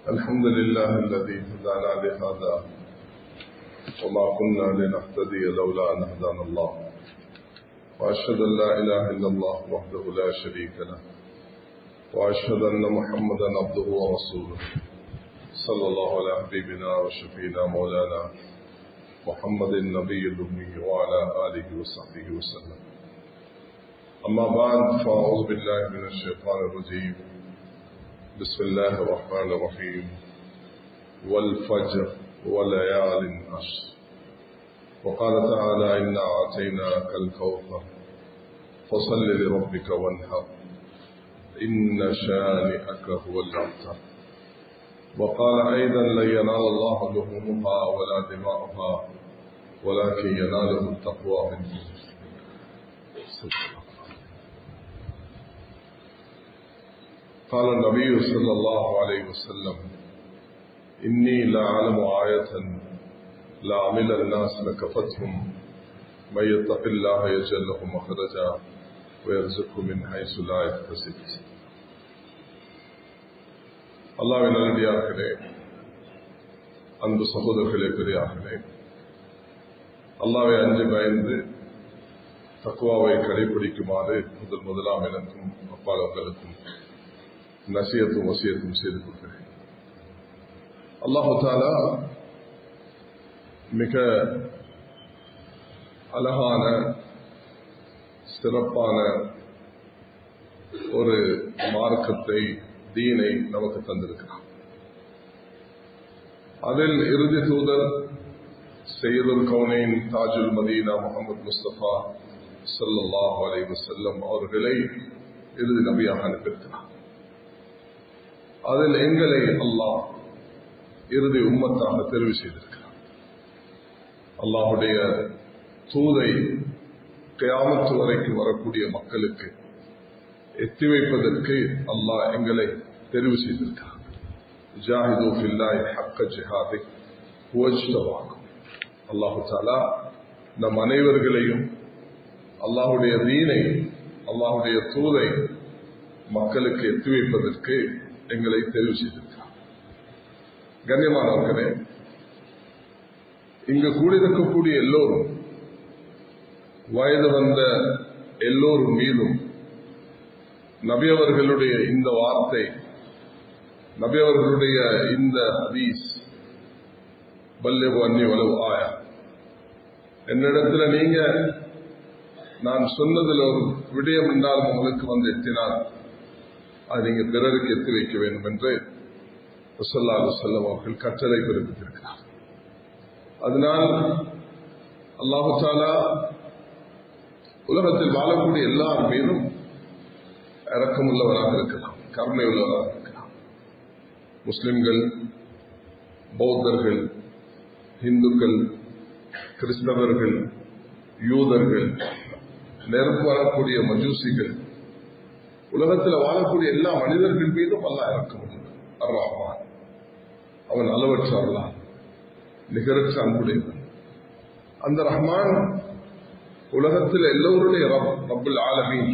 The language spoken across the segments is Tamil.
الحمد لله الذي هدانا لهذا وما كنا لنهتدي لولا أن هدانا الله وأشهد أن لا إله إلا الله وحده لا شريك له وأشهد أن محمدا عبده ورسوله صلى الله على حبيبنا وشفينا مولانا محمد النبي الأمي وعلى آله وصحبه وسلم أما بعد فأعوذ بالله من الشيطان الرجيم بسم الله الرحمن الرحيم والفجر وليال عشر وقال تعالى إنا أعطيناك الكوثر فصل لربك وانحر إن شانئك هو الأبتر وقال أيضا لن ينال الله لحومها ولا دماؤها ولكن يناله التقوى منكم قال النبي صلى الله عليه وسلم إني لا أعلم آية لا عمل الناس لكفتهم من يتق الله يجعل له مخرجا ويرزقه من حيث لا يحتسب அல்லாவின் நல்லடியார்களே அன்பு சகோதரர்களே பெரியார்களே அல்லாவை அஞ்சு பயந்து தக்குவாவை கடைபிடிக்குமாறு முதல் முதலாம் எனக்கும் அப்பாலங்களுக்கும் நசியத்தும் வசியத்தும் செய்து கொடுக்கிறேன் அல்லாஹு தாலா மிக அழகான சிறப்பான ஒரு மார்க்கத்தை தீனை நமக்கு தந்திருக்கிறார் அதில் இறுதி தூதர் செய்யுல் கவுனேன் தாஜுல் மதீனா முகமது முஸ்தபா சல்லாஹ் அலைவு செல்லம் அவர்களை இறுதி நபியாக அனுப்பியிருக்கிறார் அதில் எங்களை அல்லாஹ் இறுதி உம்மத்தாக தெரிவு செய்திருக்கிறார் அல்லாஹுடைய தூதை கயாமத்து வரைக்கும் வரக்கூடிய மக்களுக்கு எத்தி வைப்பதற்கு அல்லாஹ் எங்களை தெரிவு செய்திருக்கிறார் ஜாஹிது ஃபில்லாய் ஹக்க ஜிஹாதை புவஜ்தவாகும் அல்லாஹு தாலா நம் அனைவர்களையும் அல்லாஹுடைய தீனை அல்லாஹுடைய தூதை மக்களுக்கு எத்தி வைப்பதற்கு எங்களை தெரிவு செய்திருக்கிறார் கண்ணியமானவர்களே இங்கு கூடியிருக்கக்கூடிய எல்லோரும் வயது வந்த எல்லோரும் மீதும் நபியவர்களுடைய இந்த வார்த்தை நபியவர்களுடைய இந்த ஹதீஸ் பல்யபு அன்னி வலவு ஆயா என்னிடத்துல நீங்க நான் சொன்னதில் ஒரு விடயம் என்றால் உங்களுக்கு வந்து எத்தினால் அது நீங்க பிறருக்கு எத்தி வைக்க வேண்டும் என்று ரசல்லாது செல்லம் அவர்கள் கட்டளை பிறப்பித்திருக்கிறார் அதனால் அல்லாஹு தாலா உலகத்தில் வாழக்கூடிய எல்லார் மீதும் இறக்கமுள்ளவராக இருக்கலாம் கருணை உள்ளவராக இருக்கலாம் முஸ்லிம்கள் பௌத்தர்கள் இந்துக்கள் கிறிஸ்தவர்கள் யூதர்கள் நெருப்பு வரக்கூடிய மஜூசிகள் உலகத்தில் வாழக்கூடிய எல்லா மனிதர்கள் மீதும் அல்ல இறக்கம் அர்ரஹ்மான் அவன் அளவற்ற அல்லான் நிகரற்ற அன்புடையவன் அந்த ரஹ்மான் உலகத்தில் எல்லோருடைய ரப்புல் ஆலமீன்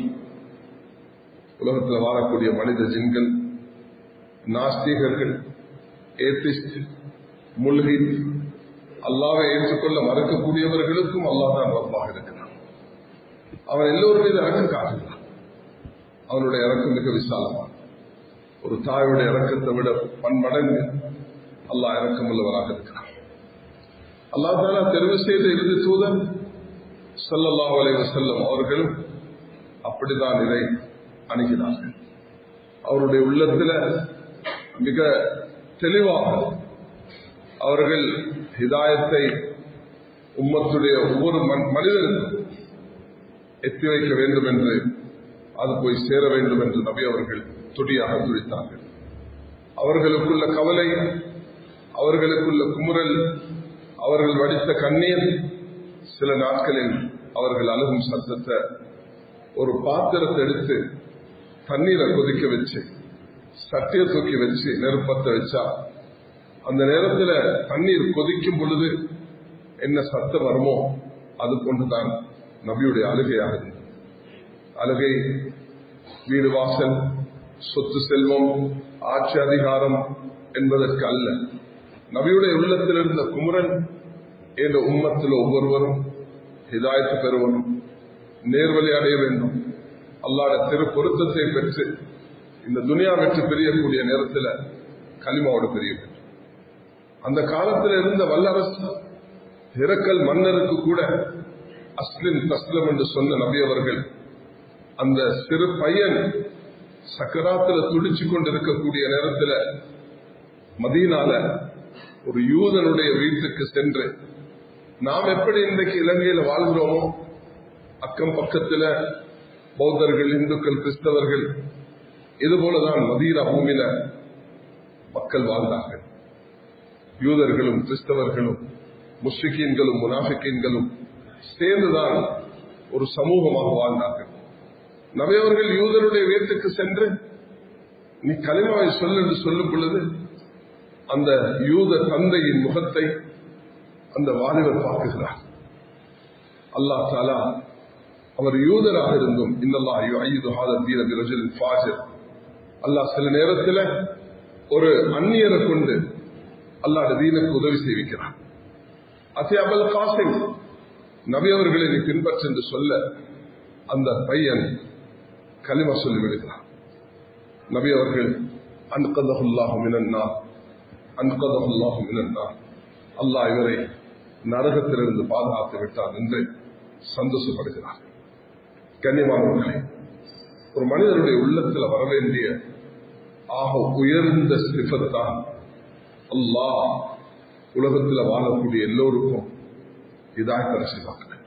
உலகத்தில் வாழக்கூடிய மனித ஜின்கள் நாஸ்திகர்கள் ஏத்திஸ்ட் முல்ஹித் அல்லாவை ஏற்றுக்கொள்ள மறுக்கக்கூடியவர்களுக்கும் அல்லாஹ் தான் ரப்பாக இருக்கிறான் அவன் எல்லோரும் மீது இறக்கம் காட்டுகிறான் அவனுடைய இறக்கம் மிக விசாலமான ஒரு தாயுடைய இறக்கத்தை விட பன்மடங்கு அல்லாஹ் இறக்கம் உள்ளவராக இருக்கிறான் அல்லா தாலா தெரிவு செய்த இறுதி தூதன் சல்லல்லா அலைவ செல்லும் அவர்களும் அப்படித்தான் இதை அணுகினார்கள் அவருடைய உள்ளத்தில் மிக தெளிவாக அவர்கள் ஹிதாயத்தை உம்மத்துடைய ஒவ்வொரு மனிதனுக்கும் எத்தி வைக்க வேண்டும் என்று அது போய் சேர வேண்டும் என்று நபி அவர்கள் துடியாக துடித்தார்கள் அவர்களுக்குள்ள கவலை அவர்களுக்குள்ள குமுறல் அவர்கள் வடித்த கண்ணீர் சில நாட்களில் அவர்கள் அழுகும் சத்தத்தை ஒரு பாத்திரத்தை எடுத்து தண்ணீரை கொதிக்க வச்சு சட்டியை தூக்கி வச்சு நெருப்பத்தை வச்சா அந்த நேரத்தில் தண்ணீர் கொதிக்கும் பொழுது என்ன சத்தம் வருமோ அது கொண்டுதான் நபியுடைய அழுகையாக இருந்தது அழுகை வீடு வாசல் சொத்து செல்வம் ஆட்சி அதிகாரம் என்பதற்கு அல்ல நபியுடைய உள்ளத்தில் இருந்த குமரன் என்ற உம்மத்தில் ஒவ்வொருவரும் ஹிதாயத்து பெறுவனும் நேர்வழி அடைய வேண்டும் அல்லாட திரு பொருத்தத்தை பெற்று இந்த துனியா வெற்றி பிரியக்கூடிய நேரத்தில் களிமாவோடு பிரிய வேண்டும் அந்த காலத்தில் இருந்த வல்லரசு இறக்கல் மன்னருக்கு கூட அஸ்லிம் தஸ்லம் என்று சொன்ன நபி அவர்கள் அந்த சிறு பையன் சக்கராத்துல துடிச்சு கொண்டிருக்கக்கூடிய நேரத்தில் மதீனால ஒரு யூதனுடைய வீட்டுக்கு சென்று நாம் எப்படி இன்றைக்கு இலங்கையில் வாழ்கிறோமோ அக்கம் பக்கத்தில் பௌத்தர்கள் இந்துக்கள் கிறிஸ்தவர்கள் இது போலதான் மதீனா பூமியில மக்கள் வாழ்ந்தார்கள் யூதர்களும் கிறிஸ்தவர்களும் முஸ்லிக்கீன்களும் முனாஃபிக்கீன்களும் சேர்ந்துதான் ஒரு சமூகமாக வாழ்ந்தார்கள் நவையவர்கள் யூதருடைய வீட்டுக்கு சென்று நீ கலிமாவை சொல் என்று சொல்லும் பொழுது அந்த யூத தந்தையின் முகத்தை அந்த வாலிபர் பார்க்குகிறார் அல்லா தாலா அவர் யூதராக இருந்தும் இன்னல்லா ஐயுது ஹாதர் தீர பிரஜில் ஃபாஜர் அல்லாஹ் சில நேரத்தில் ஒரு அந்நியரை கொண்டு அல்லாட தீனுக்கு உதவி செய்விக்கிறார் அசே அபல் காசிம் நபி அவர்களை நீ பின்பற்று என்று சொல்ல அந்த பையன் களிமா சொல்லி விடுகிறார் நபி அவர்கள் அன்கதகுல்லாஹு மினன்னா அன்கதகுல்லாஹு மினன்னா அல்லாஹ் இவரை நரகத்திலிருந்து பாதுகாத்து விட்டார் என்று சந்தோஷப்படுகிறார் கண்ணியமானவர்களே ஒரு மனிதனுடைய உள்ளத்தில் வர வேண்டிய ஆக உயர்ந்த சிபத்தான் அல்லாஹ் உலகத்தில் வாழக்கூடிய எல்லோருக்கும் இதாயத்தை நசிவாக்க வேண்டும்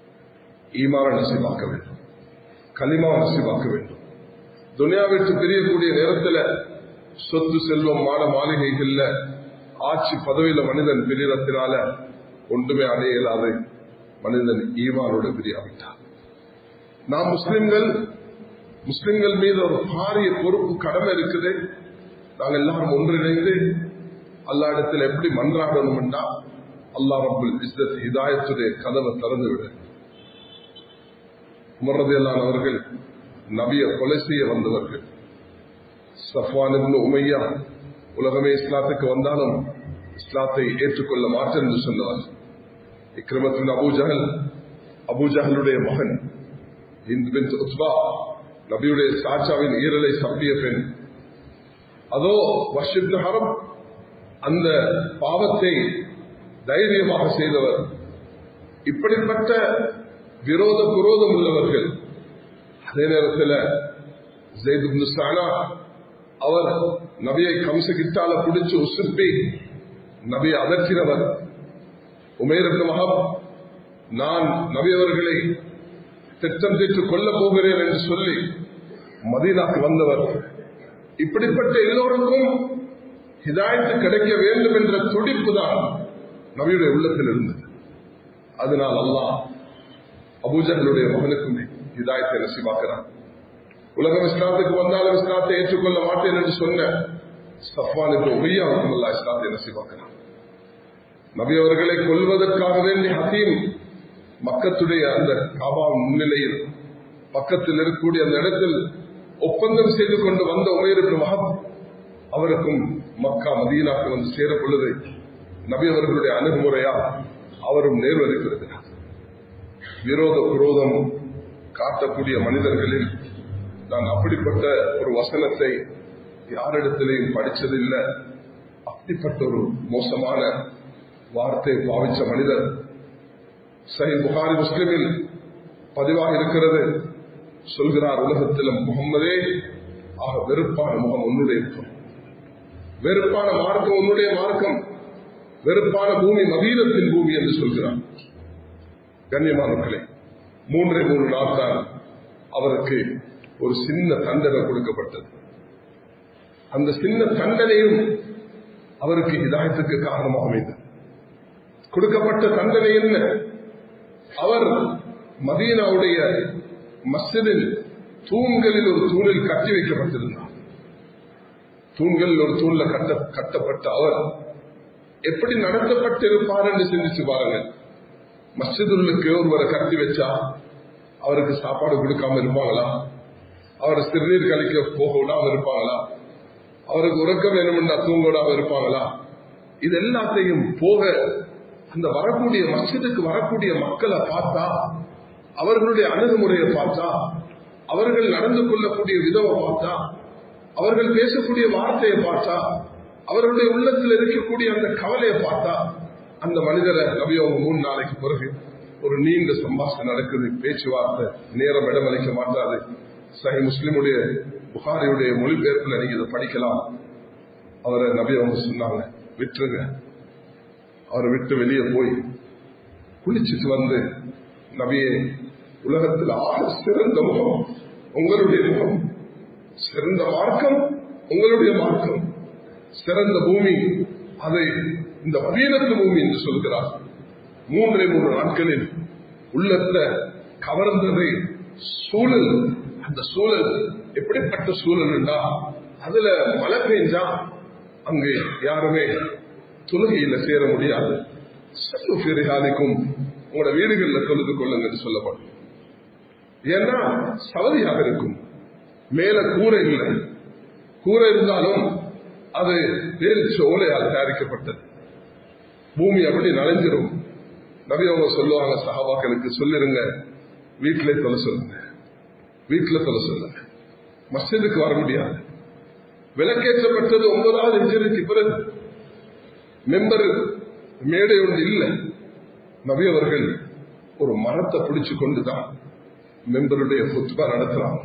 ஈமான நசிவாக்க வேண்டும் களிமா நசிவாக்க வேண்டும் துனியாவிற்கு பிரியக்கூடிய நேரத்தில் சொத்து செல்வம் மான மாளிகைகள்ல ஆட்சி பதவியில மனிதன் பிரியறத்தினால ஒன்றுமே அடைய இயலாது மனிதன் ஈமானோடு பிரியாவிட்டார் நாம் முஸ்லிம்கள் முஸ்லிம்கள் மீது ஒரு பாரிய பொறுப்பு கடமை இருக்குது நாங்கள் எல்லாரும் ஒன்றிணைந்து அல்லா இடத்துல எப்படி மன்றாடணும்னா அல்லா ரபுல் இஸ்ரத் ஹிதாயத்துடைய கதவை திறந்து விட உமரதையெல்லாம் அவர்கள் நபிய கொலை செய்ய வந்தவர்கள் சஃபான் உமையா உலகமே இஸ்லாத்துக்கு வந்தாலும் இஸ்லாத்தை ஏற்றுக்கொள்ள மாட்டேன் என்று சொன்னவர் இக்ரமத்தின் அபூஜகல் அபூஜகலுடைய மகன் இந்து பின் உத்பா நபியுடைய சாச்சாவின் ஈரலை சப்பிய பெண் அதோ வஷிப் ஹரம் அந்த பாவத்தை தைரியமாக செய்தவர் இப்படிப்பட்ட விரோத புரோதம் உள்ளவர்கள் அதே நேரத்தில் அவர் நபியை கம்சகிட்டால பிடிச்சு உசுப்பி நபியை அதற்கிறவர் உமேரத்து மகம் நான் நபி அவர்களை திட்டம் தீர்த்து கொல்லப் போகிறேன் என்று சொல்லி மதீனாக்கு வந்தவர் இப்படிப்பட்ட எல்லோருக்கும் ஹிதாயத்து கிடைக்க வேண்டும் என்ற துடிப்பு தான் நபியுடைய உள்ளத்தில் இருந்தது அதனால் அல்லாஹ் அபூஜர்களுடைய மகனுக்கும் ஹிதாயத்தை நசிவாக்குறான் உலகம் இஸ்லாத்துக்கு வந்தாலும் இஸ்லாத்தை ஏற்றுக்கொள்ள மாட்டேன் என்று சொன்ன சஃபான் என்று உமையாவுக்கும் அல்லா இஸ்லாத்தை நசிவாக்குறான் நபி அவர்களை கொல்வதற்காக வேண்டி ஹசீம் மக்கத்துடைய அந்த காபா முன்னிலையில் பக்கத்தில் இருக்கக்கூடிய அந்த இடத்தில் ஒப்பந்தம் செய்து கொண்டு வந்த உமையிற்கு மகம் அவருக்கும் மக்கா மதீனாக்கு வந்து சேர பொழுது நபி அவர்களுடைய அணுகுமுறையா அவரும் நேர்வழித்திருக்கிறார் விரோத குரோதம் காட்டக்கூடிய மனிதர்களில் நான் அப்படிப்பட்ட ஒரு வசனத்தை யாரிடத்திலையும் படிச்சதில்லை அப்படிப்பட்ட ஒரு மோசமான வார்த்தை பாவிச்ச மனிதர் சஹி புகாரி முஸ்லிமில் பதிவாக இருக்கிறது சொல்கிறார் உலகத்தில் முகம்மதே ஆக வெறுப்பான முகம் உன்னுடைய முகம் வெறுப்பான மார்க்கம் உன்னுடைய மார்க்கம் வெறுப்பான பூமி மதீனத்தின் பூமி என்று சொல்கிறார் கண்ணியமானவர்களே மூன்றே மூன்று நாள் தான் அவருக்கு ஒரு சின்ன தண்டனை கொடுக்கப்பட்டது அந்த சின்ன தண்டனையும் அவருக்கு இதாயத்துக்கு காரணமாக அமைந்தது கொடுக்கப்பட்ட தண்டனை என்ன அவர் மதீனாவுடைய மஸ்ஜிதில் தூண்களில் ஒரு தூணில் கட்டி வைக்கப்பட்டிருந்தார் தூண்களில் ஒரு தூண்ல கட்ட கட்டப்பட்ட அவர் எப்படி நடத்தப்பட்டிருப்பார் என்று சிந்திச்சு பாருங்கள் மஸ்ஜிதுள்ளுக்கு ஒருவரை கட்டி வச்சா அவருக்கு சாப்பாடு கொடுக்காம இருப்பாங்களா அவர் சிறுநீர் கழிக்க போக விடாம இருப்பாங்களா அவருக்கு உறக்கம் வேணும்னா தூங்கோடாம இருப்பாங்களா இது எல்லாத்தையும் போக அந்த வரக்கூடிய மஸ்ஜிதுக்கு வரக்கூடிய மக்களை பார்த்தா அவர்களுடைய அணுகுமுறையை பார்த்தா அவர்கள் நடந்து கொள்ளக்கூடிய விதவை பார்த்தா அவர்கள் பேசக்கூடிய வார்த்தையை பார்த்தா அவர்களுடைய உள்ளத்தில் இருக்கக்கூடிய அந்த கவலையை பார்த்தா அந்த மனிதரை நபி அவங்க மூணு நாளைக்கு பிறகு ஒரு நீண்ட சம்பாஷணம் நடக்குது பேச்சுவார்த்தை நேரம் இடமளிக்க மாட்டாது சஹி முஸ்லிமுடைய புகாரியுடைய மொழிபெயர்ப்புல நீங்க இதை படிக்கலாம் அவரை நபி அவங்க சொன்னாங்க விட்டுருங்க அவரை விட்டு வெளியே போய் குளிச்சுட்டு வந்து நபியே உலகத்தில் ஆக சிறந்த முகம் உங்களுடைய முகம் சிறந்த மார்க்கம் உங்களுடைய மார்க்கம் சிறந்த பூமி அதை இந்த மதீனத்து பூமி என்று சொல்கிறார் மூன்றே மூன்று நாட்களில் உள்ளத்துல கவர்ந்ததை சூழல் அந்த சூழல் எப்படிப்பட்ட சூழல்னா அதுல மழை பெஞ்சா அங்கே யாருமே தொழுகையில சேர முடியாது சத்துஃபிரிகாலிக்கும் உங்களோட வீடுகளில் தொழுது கொள்ளுங்கள் சொல்லப்படும் ஏன்னா சவதியாக இருக்கும் மேல கூரை இல்லை கூரை இருந்தாலும் அது வேலிச்ச ஓலையால் தயாரிக்கப்பட்டது பூமி அப்படி நனைஞ்சிரும் நபி அவங்க சொல்லுவாங்க சஹாபாக்களுக்கு சொல்லிருங்க வீட்டிலே தொலை சொல்லுங்க வீட்டுல தொலை சொல்லுங்க மஸ்ஜிதுக்கு வர முடியாது விலக்கேற்றப்பட்டது ஒன்பதாவது இன்ஜினுக்கு பிறகு மெம்பர் மேடை ஒன்று இல்லை நபி அவர்கள் ஒரு மரத்தை பிடிச்சு கொண்டுதான் மெம்பருடைய புத்பா நடத்துறாங்க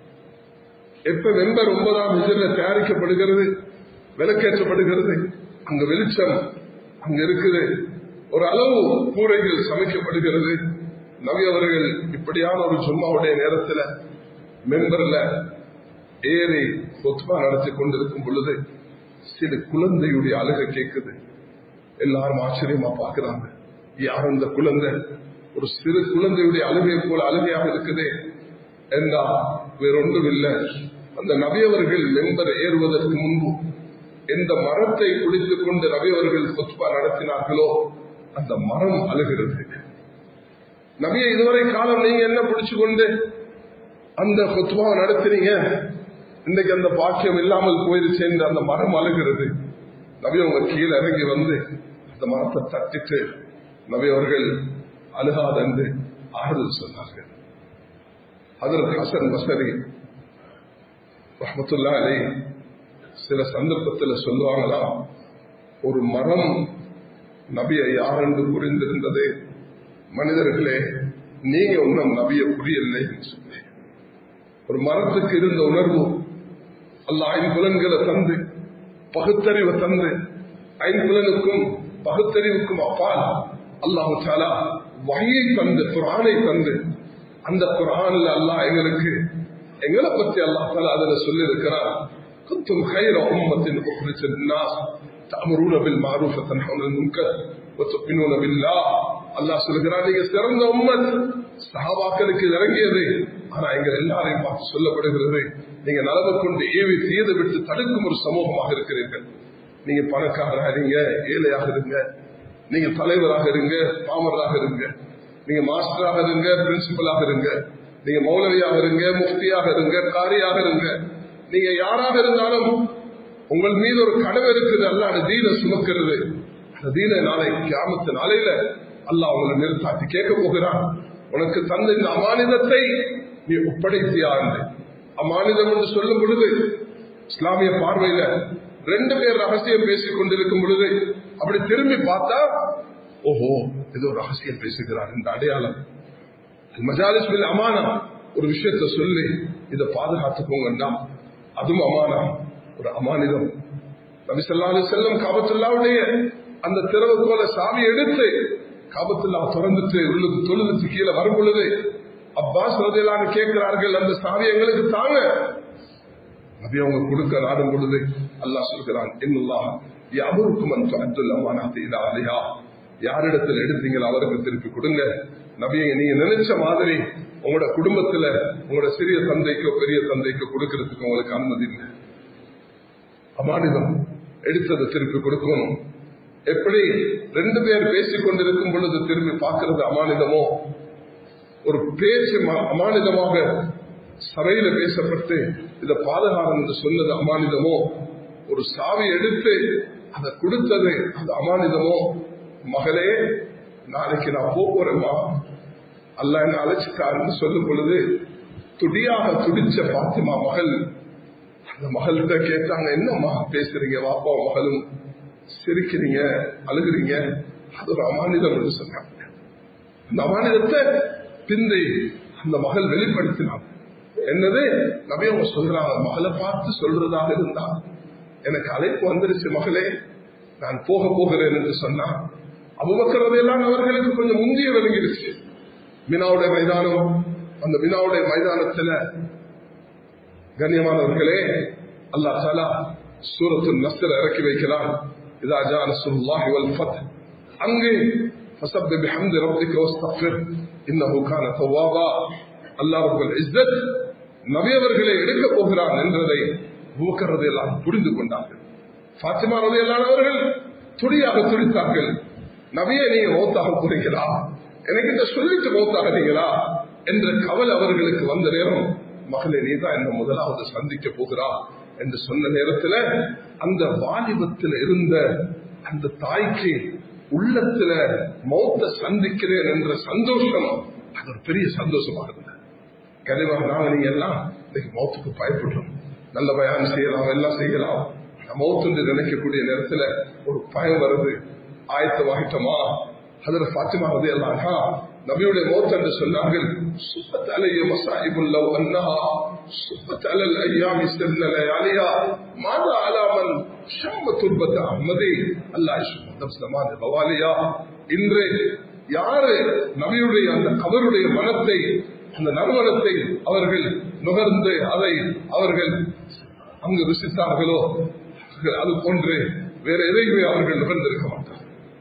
எப்ப மெம்பர் ஒன்பதாம் இன்ஜின்ல தயாரிக்கப்படுகிறது விலக்கேற்றப்படுகிறது அங்க வெளிச்சம் அங்க இருக்குது ஒரு அளவு கூரைகள் சமைக்கப்படுகிறது நபி அவர்கள் இப்படியான ஒரு சும்மாவுடைய நேரத்தில் மெம்பர்ல ஏறி சொத்மா நடத்தி கொண்டிருக்கும் பொழுது சிறு குழந்தையுடைய அழுகை கேட்குது எல்லாரும் ஆச்சரியமா பாக்குறாங்க யார் அந்த குழந்தை ஒரு சிறு குழந்தையுடைய அழுகை போல அழுகையாக இருக்குதே என்றா வேறொன்றும் இல்லை அந்த நபியவர்கள் மெம்பர் ஏறுவதற்கு முன்பு எந்த மரத்தை குடித்துக் கொண்டு நபியவர்கள் சொத்பா நடத்தினார்களோ அந்த மரம் அழுகிறது நபியை இதுவரை காலம் நீங்க என்ன பிடிச்சு கொண்டு அந்த சொத்பா நடத்தினீங்க இன்னைக்கு அந்த பாக்கியம் இல்லாமல் போயிருச்சு என்று அந்த மரம் அழுகிறது நபி அவங்க கீழே இறங்கி வந்து அந்த மரத்தை தட்டிட்டு நபி அவர்கள் அழுகாத என்று ஆறுதல் சொன்னார்கள் அதற்கு ஹசன் பசரி ரஹமத்துல்லா அலி சில சந்தர்ப்பத்தில் சொல்லுவாங்களா ஒரு மரம் நபியை யாரென்று புரிந்திருந்தது மனிதர்களே நீங்க ஒன்றும் நபிய புரியவில்லை சொல்லி ஒரு மரத்துக்கு இருந்த உணர்வு அல்ல ஐம்புலன்களை தந்து பகுத்தறிவை தந்து ஐம்புலனுக்கும் பகுத்தறிவுக்கும் அப்பால் அல்லாஹு சாலா வகையை தந்து குரானை தந்து அந்த குரான்ல அல்லாஹ் எங்களுக்கு எங்களை பத்தி அல்லாஹ் தாலா அதுல சொல்லி இருக்கிறார் كنتم خير أمة أخرجت للناس تأمرون بالمعروف وتنهون عن المنكر وتؤمنون بالله அல்லாஹ் சொல்கிறார் நீங்க சிறந்த உம்மத் சஹாபாக்களுக்கு இறங்கியது ஆனா எங்க எல்லாரையும் பார்த்து சொல்லப்படுகிறது நீங்க நலவு கொண்டு ஏவி தீது விட்டு தடுக்கும் ஒரு சமூகமாக இருக்கிறீர்கள் நீங்க பணக்காரராக இருங்க ஏழையாக இருங்க நீங்க தலைவராக இருங்க பாமராக இருங்க நீங்க மாஸ்டராக இருங்க பிரின்சிபலாக இருங்க நீங்க மௌலவியாக இருங்க முஃப்தியாக இருங்க காரியாக இருங்க நீங்க யாராக இருந்தாலும் உங்கள் மீது ஒரு கடமை இருக்குது அல்லாட தீன சுமக்கிறது அந்த தீன நாளை கிராமத்து நாளையில அல்லாஹ் உங்களை நிறுத்தாட்டி கேட்க போகிறான் உனக்கு தந்த இந்த அமானிதத்தை நீ ஒப்படைத்தியா என்று அமானிதம் என்று சொல்லும் பொழுது இஸ்லாமிய பார்வையில ரெண்டு பேர் ரகசியம் பேசிக் கொண்டிருக்கும் பொழுது அப்படி திரும்பி பார்த்தா ஓஹோ ஏதோ ரகசியம் பேசுகிறார் இந்த அடையாளம் மஜாலிஸ்மில் அமானா ஒரு விஷயத்த சொல்லி இதை பாதுகாத்துக்கோங்கன்னா அதுவும் அமானா ஒரு அமானிதம் நபிசல்லாலு செல்லம் காபத்துல்லாவுடைய அந்த திறவு போல சாவி எடுத்து காபத்துல்லா திறந்துட்டு உள்ளுக்கு தொழுதுக்கு கீழே வரும் பொழுது அப்பாஸ் ரதையிலான கேட்கிறார்கள் அந்த சாவி எங்களுக்கு தாங்க நபி அவங்க கொடுக்க நாடும் பொழுது அல்லாஹ் சொல்கிறான் என்னல்லா யாவருக்கும் அந்த அப்துல் அமானாத்தி அலையா யாரிடத்தில் எடுத்தீங்களோ அவருக்கு திருப்பி கொடுங்க நபியை நீங்க நினைச்ச மாதிரி உங்களோட குடும்பத்துல உங்களோட சிறிய தந்தைக்கோ பெரிய தந்தைக்கோ கொடுக்கறதுக்கு உங்களுக்கு அனுமதி இல்லை அமானிதம் எடுத்ததை திருப்பி கொடுக்கணும் எப்படி ரெண்டு பேர் பேசிக் கொண்டிருக்கும் பொழுது திரும்பி பார்க்கிறது அமானிதமோ ஒரு பேச்சு அமானிதமாக சபையில பேசப்பட்டு இதை பாதுகாரம் என்று சொன்னது அமானிதமோ ஒரு சாவி எடுத்து அதை கொடுத்தது அந்த அமானிதமோ மகளே நாளைக்கு நான் போறேம்மா அல்ல என்ன அழைச்சிட்டாருன்னு சொல்லும் பொழுது துடியாக துடிச்ச பாத்திமா மகள் அந்த மகள்கிட்ட கேட்டாங்க என்னம்மா பேசுறீங்க வாப்பா மகளும் சிரிக்கிறீங்க அழுகுறீங்க அது ஒரு அமானிதம் என்று சொன்னாங்க அந்த அமானிதத்தை பிந்தை அந்த மகள் வெளிப்படுத்தினான் என்னது நபி அவங்க சொல்றாங்க மகளை பார்த்து சொல்றதாக இருந்தா எனக்கு அழைப்பு வந்துருச்சு மகளே நான் போக போகிறேன் என்று சொன்னா அபுபக்கரதையெல்லாம் அவர்களுக்கு கொஞ்சம் முந்திய விளங்கிடுச்சு மினாவுடைய மைதானம் அந்த மினாவுடைய மைதானத்துல கண்ணியமானவர்களே அல்லா தாலா சூரத்து நஸ்தில் இறக்கி வைக்கிறான் இதா ஜா நஸ்ருல்லாஹி வல் ஃபத் அங்கே فسبح بحمد ربك واستغفر انه كان توابا அல்லாஹ் ரப்பல் இஸ்ஸத் நபி அவர்களை எடுக்க போகிறான் என்றதை பூக்கரதை எல்லாம் புரிந்து கொண்டார்கள் பாத்திமா ரதையெல்லாம் அவர்கள் துடியாக துடித்தார்கள் நபியை நீங்க மௌத்தாக போறீங்களா எனக்கு இந்த சொல்லிட்டு மௌத்தாகிறீங்களா என்ற கவல் அவர்களுக்கு வந்த நேரம் மகளே நீதான் என்ன முதலாவது சந்திக்க போகிறா என்று சொன்ன நேரத்தில் அந்த வாலிபத்தில் இருந்த அந்த தாய்க்கு உள்ளத்துல மௌத்த சந்திக்கிறேன் என்ற சந்தோஷம் அது ஒரு பெரிய சந்தோஷமா இருந்தது கனிவாக நாங்க நீங்க எல்லாம் இன்னைக்கு மௌத்துக்கு பயப்படுறோம் நல்ல பயான் செய்யலாம் எல்லாம் செய்யலாம் மௌத்து நினைக்கக்கூடிய நேரத்துல ஒரு பயம் வருது ஆயத்தமாகிட்டோமா அதில் பாத்திமா வந்து எல்லாம் நபியுடைய மௌத் என்று சொன்னார்கள் சுப்பத் அலைய மசாஹிபுல்ல அண்ணா சுப்பத் அலல் ஐயாமி சென்னல அலியா மாதா அலாமன் ஷம்ம துர்பத் அஹ்மதி அல்லாஹ் சுத்தம் சமான பவாலியா இன்று யாரு நபியுடைய அந்த கபருடைய மனத்தை அந்த நறுமணத்தை அவர்கள் நுகர்ந்து அதை அவர்கள் அங்கு ருசித்தார்களோ அது போன்று வேற எதையுமே அவர்கள் நுகர்ந்திருக்க மாட்டார்கள்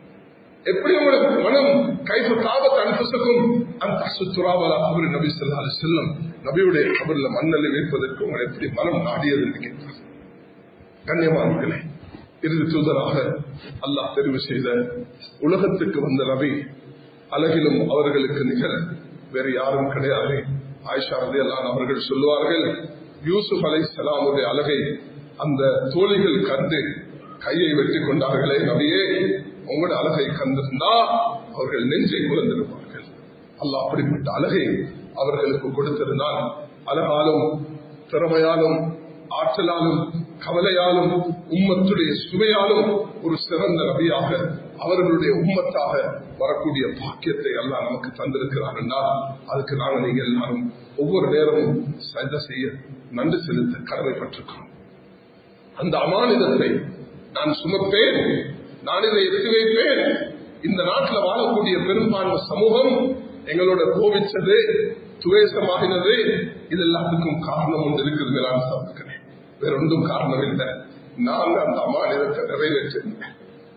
எப்படி உங்களோட மனம் கைப்பு தாபத் அன்புசக்கும் அந்த சுற்றுராவலா அவர் நபி சொல்லா செல்லும் நபியுடைய கபரில் மண்ணலை வைப்பதற்கு உங்களை எப்படி மனம் நாடியது என்று கேட்டார் கண்ணியமானவர்களே இறுதி தூதராக அல்லாஹ் தெரிவு செய்த உலகத்துக்கு வந்த நபி அழகிலும் அவர்களுக்கு நிகர வேறு யாரும் கிடையாது ஆயிஷா ரதியல்லான் அவர்கள் சொல்லுவார்கள் யூசுப் அலை சலாமுடைய அழகை அந்த தோழிகள் கண்டு கையை வெட்டி கொண்டார்களே நபியே உங்களோட அழகை கண்டிருந்தா அவர்கள் நெஞ்சை குழந்திருப்பார்கள் அல்ல அப்படிப்பட்ட அழகை அவர்களுக்கு கொடுத்திருந்தால் அழகாலும் திறமையாலும் ஆற்றலாலும் கவலையாலும் உம்மத்துடைய சுவையாலும் ஒரு சிறந்த நபியாக அவர்களுடைய உம்மத்தாக வரக்கூடிய பாக்கியத்தை எல்லாம் நமக்கு தந்திருக்கிறார் என்றால் அதுக்கு நாங்கள் நீங்க எல்லாரும் ஒவ்வொரு நேரமும் சஜ செய்ய நன்றி செலுத்த கடமைப்பட்டிருக்கிறோம் அந்த அமானிதத்தை நான் சுமப்பேன் நான் இதை எத்தி வைப்பேன் இந்த நாட்டில் வாழக்கூடிய பெரும்பான்மை சமூகம் எங்களோட கோவிச்சது துவேசமாகினது இது எல்லாத்துக்கும் காரணம் ஒன்று இருக்குது நான் சமைக்கிறேன் வேற ஒன்றும் காரணம் இல்லை நான் அந்த அமானிதத்தை நிறைவேற்றிருந்தேன்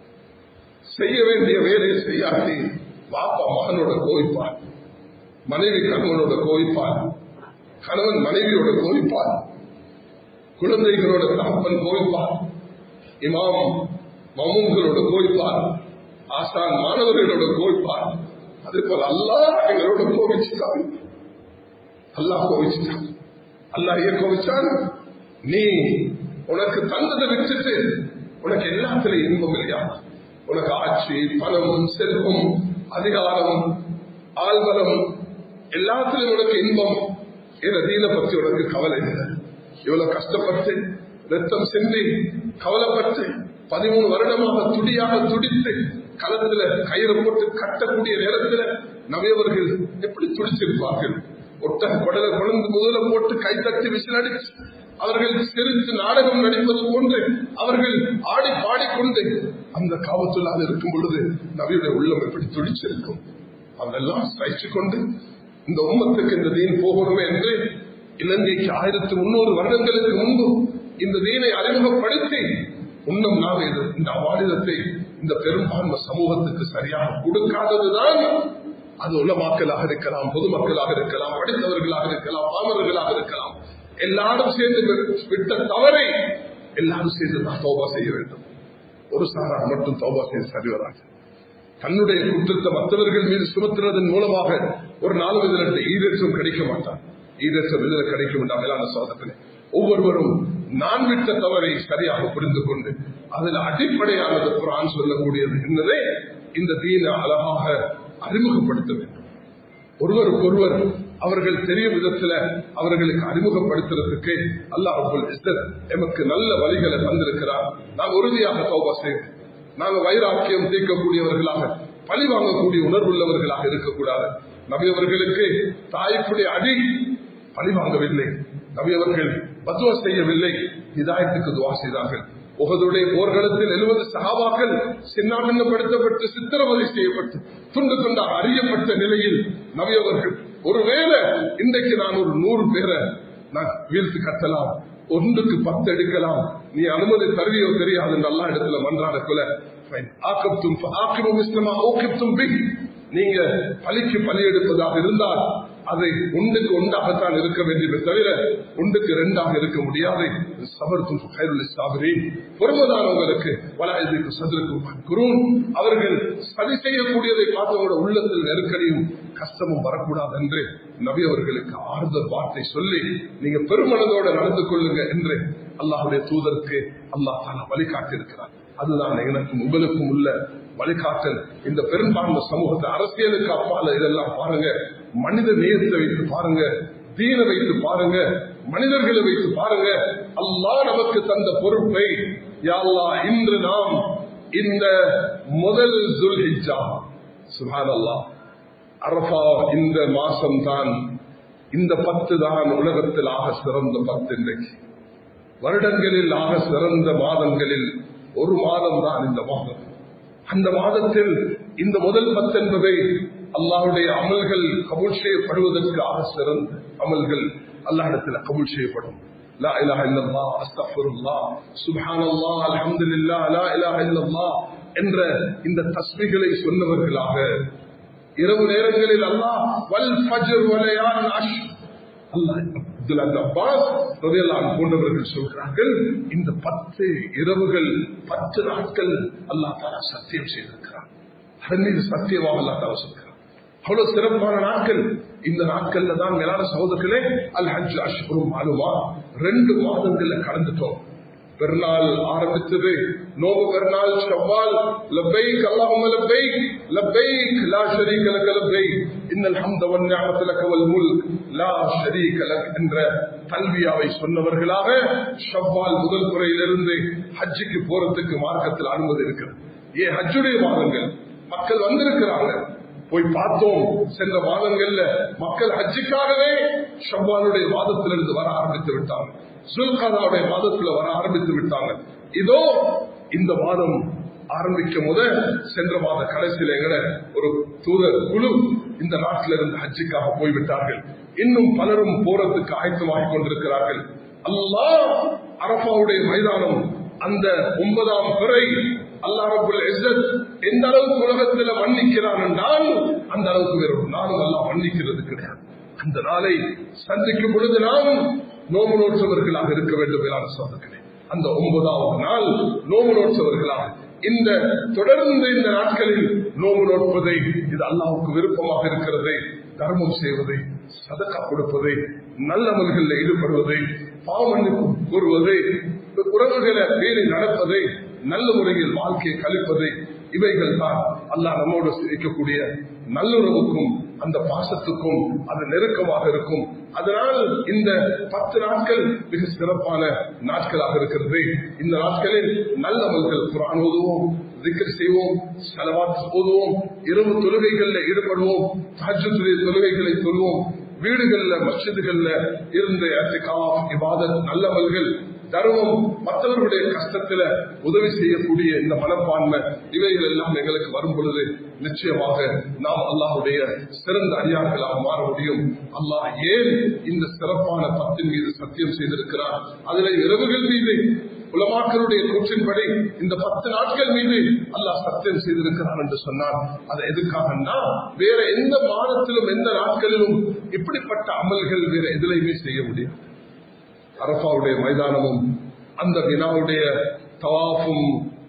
செய்ய வேண்டிய வேலையை செய்யாட்டி பாப்பா மகனோட கோவிப்பான் மனைவி கணவனோட கோவிப்பான் கணவன் மனைவியோட கோவிப்பான் குழந்தைகளோட தகப்பன் கோவிப்பான் இமாம் மமுங்களோட கோவிப்பான் ஆசான் மாணவர்களோட கோவிப்பான் அதே போல அல்லா எங்களோட கோவிச்சுட்டான் அல்லாஹ் கோவிச்சுட்டான் அல்லாஹ் ஏன் கோவிச்சான் நீ உனக்கு தந்ததை விட்டுட்டு உனக்கு எல்லாத்திலையும் இன்பம் இல்லையா உனக்கு ஆட்சி பணம் செல்வம் அதிகாரம் ஆழ்வலம் எல்லாத்திலும் உனக்கு இன்பம் என தீன பற்றி உனக்கு கவலை இல்லை இவ்வளவு கஷ்டப்பட்டு ரத்தம் சிந்தி கவலைப்பட்டு பதிமூணு வருடமாக துடியாக துடித்து களத்துல கயிறு போட்டு கட்டக்கூடிய நேரத்துல நவியவர்கள் எப்படி துடிச்சிருப்பார்கள் ஒட்டக குடலை குழந்து முதல போட்டு கை தட்டி விசிலடிச்சு அவர்கள் சிரித்து நாடகம் நடிப்பது போன்று அவர்கள் ஆடி பாடிக்கொண்டு அந்த காவத்துள்ளாக இருக்கும் பொழுது நபியுடைய உள்ளம் எப்படி துடிச்சிருக்கும் அவரெல்லாம் சகிச்சு கொண்டு இந்த உம்மத்துக்கு இந்த தீன் போகணுமே என்று இலங்கைக்கு ஆயிரத்தி முன்னூறு வருடங்களுக்கு முன்பு இந்த தீனை அறிமுகப்படுத்தி இன்னும் நாம் இது இந்த அவாலிதத்தை இந்த பெரும்பான்மை சமூகத்துக்கு சரியாக கொடுக்காததுதான் அது உலமாக்களாக இருக்கலாம் பொதுமக்களாக இருக்கலாம் படித்தவர்களாக இருக்கலாம் பாமர்களாக இருக்கலாம் எல்லாரும் சேர்ந்து விட்ட தவறை எல்லாரும் சேர்ந்து தான் தோபா செய்ய வேண்டும் ஒரு சாரா மட்டும் தோபா செய்ய சரி வராது தன்னுடைய குற்றத்தை மற்றவர்கள் மீது சுமத்துறதன் மூலமாக ஒரு நாலு விதத்தை ஈரேற்றம் கிடைக்க மாட்டான் ஈரேற்றம் இதில் கிடைக்க வேண்டாம் மேலான சோதனை ஒவ்வொருவரும் நான் விட்ட தவறை சரியாக புரிந்து கொண்டு அதில் அடிப்படையானது குரான் சொல்லக்கூடியது என்னதே இந்த தீன அழகாக அறிமுகப்படுத்த வேண்டும் ஒருவருக்கொருவர் அவர்கள் தெரியும் விதத்துல அவர்களுக்கு அறிமுகப்படுத்துறதுக்கு அல்லாஹ் எமக்கு நல்ல வழிகளை தந்திருக்கிறார் நாங்க உறுதியாக தௌபா செய்வோம் நாங்க வைராக்கியம் தீர்க்கக்கூடியவர்களாக பழி வாங்கக்கூடிய உணர்வுள்ளவர்களாக இருக்கக்கூடாது நபி அவர்களுக்கு தாய்ப்புடைய அடி பழி வாங்கவில்லை நபி அவர்கள் பத்துவ செய்யவில்லை இதாயத்துக்கு துவா செய்தார்கள் உகதுடைய போர்க்களத்தில் எழுபது சகாபாக்கள் சின்னாபின்னப்படுத்தப்பட்டு சித்திரவதை செய்யப்பட்டு துண்டு துண்டாக அறியப்பட்ட நிலையில் நபி அவர்கள் ஒருவேளை இன்றைக்கு நான் ஒரு நூறு பேரை நான் வீழ்த்து கட்டலாம் ஒன்றுக்கு பத்து எடுக்கலாம் நீ அனுமதி தருவியோ தெரியாது என்று எல்லா இடத்துல மன்றாட கொல ஆக்கத்தும் ஆக்கிரம் இஸ்லமா ஓக்கித்தும் பிக் நீங்க பலிக்கு பலி எடுப்பதாக இருந்தால் அதை ஒன்றுக்கு ஒன்றாகத்தான் இருக்க வேண்டியதை தவிர ஒன்றுக்கு இரண்டாக இருக்க முடியாது சபர்த்தும் சாபரேன் பொறுமதானவங்களுக்கு வலாயதுக்கு சதுருக்கும் குருன் அவர்கள் சதி செய்யக்கூடியதை பார்த்தவங்களோட உள்ளத்தில் நெருக்கடியும் கஷ்டமும் வரக்கூடாது என்று நபி அவர்களுக்கு ஆறுதல் வார்த்தை சொல்லி நீங்க பெருமனதோட நடந்து கொள்ளுங்க என்று அல்லாஹுடைய தூதருக்கு அல்லாஹ் தான வழிகாட்டியிருக்கிறார் அதுதான் எனக்கும் உங்களுக்கும் உள்ள வழிகாட்டல் இந்த பெரும்பான்மை சமூகத்தை அரசியலுக்கு அப்பால இதெல்லாம் பாருங்க மனித நேயத்தை வைத்து பாருங்க தீன வைத்து பாருங்க மனிதர்களை வைத்து பாருங்க அல்லாஹ் நமக்கு தந்த பொறுப்பை யாழ்லா இன்று நாம் இந்த முதல் துல்ஹிஜா சுஹான் அல்லாஹ் அரபா இந்த மாசம் தான் இந்த பத்து தான் உலகத்தில் ஆக சிறந்த பத்து இன்றைக்கு வருடங்களில் ஆக சிறந்த மாதங்களில் ஒரு மாதம் தான் இந்த மாதம் அந்த மாதத்தில் இந்த முதல் பத்து என்பதை அல்லாஹுடைய அமல்கள் கபூல் செய்யப்படுவதற்கு ஆக சிறந்த அமல்கள் அல்லாஹிடத்தில் கபூல் செய்யப்படும் لا إله إلا الله أستغفر الله سبحان الله الحمد لله لا إله إلا الله என்ற இந்த தஸ்மிகளை சொன்னவர்களாக இரவு நேரங்களில் அல்லாஹ் வல் ஃபஜ்ர் வலையான் அஷ் அல்லாஹ் அப்துல் அப்பாஸ் ரதியல்லாஹு போன்றவர்கள் சொல்கிறார்கள் இந்த பத்து இரவுகள் பத்து நாட்கள் அல்லாஹ் தாலா சத்தியம் செய்திருக்கிறார் அதன் மீது சத்தியமாக அல்லாஹ் தாலா சொல்கிறார் அவ்வளவு சிறப்பான நாட்கள் இந்த நாட்கள்ல தான் மேலான சகோதரர்களே அல் ஹஜ் அஷ்புரும் அலுவா ரெண்டு மாதங்கள்ல கடந்துட்டோம் பெருநாள் ஆரம்பித்தது நோவு பெருநாள் ஷவ்வால் லப்பைக் அல்லாஹும்ம லப்பைக் லப்பைக் லா ஷரீக லக லப்பைக் இன்னல் ஹம்த வன் நிஅமத லக வல் முல்க் லா ஷரீக லக் என்ற தல்வியாவை சொன்னவர்களாக ஷவ்வால் முதல் முறையிலிருந்து ஹஜ்ஜுக்கு போறதுக்கு மார்க்கத்தில் அனுமதி இருக்கிறது ஏன் ஹஜ்ஜுடைய மாதங்கள் மக்கள் வந்திருக்கிறாங்க போய் பார்த்தோம் சென்ற மாதங்கள்ல மக்கள் ஹஜ்ஜுக்காகவே ஷவ்வாலுடைய மாதத்திலிருந்து வர ஆரம்பித்து விட்டாங்க சுல்காதாவுடைய மாதத்துல வர ஆரம்பித்து விட்டாங்க இதோ இந்த மாதம் ஆரம்பிக்கும் போது சென்ற மாத கடைசியில எங்கட ஒரு தூதர் குழு இந்த நாட்டில இருந்து ஹஜ்ஜுக்காக போய்விட்டார்கள் இன்னும் பலரும் போறதுக்கு ஆயத்தமாகிக் கொண்டிருக்கிறார்கள் அல்லாஹ் அரபாவுடைய மைதானம் அந்த ஒன்பதாம் பிறை அல்லாஹ் ரபுல் இஸ்ஸத் எந்த அளவுக்கு உலகத்துல மன்னிக்கிறான் என்றால் அந்த அளவுக்கு வேறு ஒரு நாளும் அல்லாஹ் மன்னிக்கிறது கிடையாது அந்த நாளை சந்திக்கும் பொழுது நாம் நோம்பு நோற்றவர்களாக இருக்க வேண்டும் மேலான சோதர்களே அந்த ஒன்பதாவது நாள் நோம்பு நோற்றவர்களாக இந்த தொடர்ந்து இந்த நாட்களில் நோம்பு நோட்பதை இது அல்லாவுக்கு விருப்பமாக இருக்கிறதை தர்மம் செய்வதை சதக்கா கொடுப்பதை நல்லவர்களில் ஈடுபடுவதை பாவமன்னிப்பு கூறுவதை உறவுகளை பேணி நடப்பதை நல்ல முறையில் வாழ்க்கையை கழிப்பதை இவைகள் தான் அல்லாஹ் நம்மோடு இருக்கக்கூடிய நல்லுறவுக்கும் அந்த பாசத்துக்கும் அது நெருக்கமாக இருக்கும் அதனால் இந்த பத்து நாட்கள் மிக சிறப்பான நாட்களாக இருக்கிறது இந்த நாட்களில் நல்ல அமல்கள் குரான் ஓதுவோம் திக்கர் செய்வோம் செலவாத்து ஓதுவோம் இரவு தொழுகைகளில் ஈடுபடுவோம் தாஜத்துடைய தொழுகைகளை சொல்வோம் வீடுகள்ல மசிதுகள்ல இருந்து இவாதத் நல்லவர்கள் தர்மம் மற்றவர்களுடைய கஷ்டத்துல உதவி செய்யக்கூடிய இந்த மனப்பான்மை இவைகள் எல்லாம் எங்களுக்கு வரும் பொழுது நிச்சயமாக நாம் அல்லாஹுடைய சிறந்த அடியார்களாக மாற முடியும் அல்லாஹ் ஏன் இந்த சிறப்பான பத்தின் மீது சத்தியம் செய்திருக்கிறார் அதுல இரவுகள் மீது உலமாக்களுடைய கூற்றின்படி இந்த பத்து நாட்கள் மீது அல்லாஹ் சத்தியம் செய்திருக்கிறார் என்று சொன்னார் அது எதுக்காகனா வேற எந்த மாதத்திலும் எந்த நாட்களிலும் இப்படிப்பட்ட அமல்கள் வேற எதிலையுமே செய்ய முடியும் அரபாவுடைய மைதானமும் அந்த வினாவுடைய தவாஃபும்